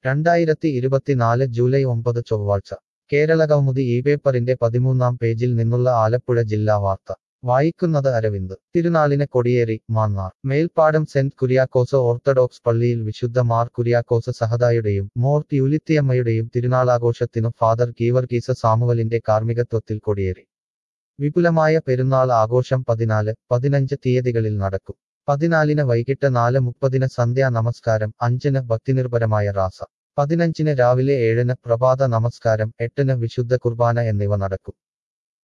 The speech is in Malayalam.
രണ്ടായിരത്തി ഇരുപത്തിനാല് ജൂലൈ ഒമ്പത് ചൊവ്വാഴ്ച കേരളകൗമുദി ഈ പേപ്പറിന്റെ പതിമൂന്നാം പേജിൽ നിന്നുള്ള ആലപ്പുഴ ജില്ലാ വാർത്ത വായിക്കുന്നത് അരവിന്ദ് തിരുനാളിന് കൊടിയേറി മാന്നാർ മേൽപ്പാടം സെന്റ് കുര്യാക്കോസ് ഓർത്തഡോക്സ് പള്ളിയിൽ വിശുദ്ധ മാർ കുര്യാക്കോസ് സഹദായുടെയും മോർ യൂലിത്തിയമ്മയുടെയും തിരുനാളാഘോഷത്തിനു ഫാദർ കീവർഗീസ സാമുവലിന്റെ കാർമ്മികത്വത്തിൽ കൊടിയേറി വിപുലമായ പെരുന്നാൾ ആഘോഷം പതിനാല് പതിനഞ്ച് തീയതികളിൽ നടക്കും പതിനാലിന് വൈകിട്ട് നാല് മുപ്പതിന് സന്ധ്യാ നമസ്കാരം അഞ്ചിന് ഭക്തിനിർഭരമായ റാസ പതിനഞ്ചിന് രാവിലെ ഏഴിന് പ്രഭാത നമസ്കാരം എട്ടിന് വിശുദ്ധ കുർബാന എന്നിവ നടക്കും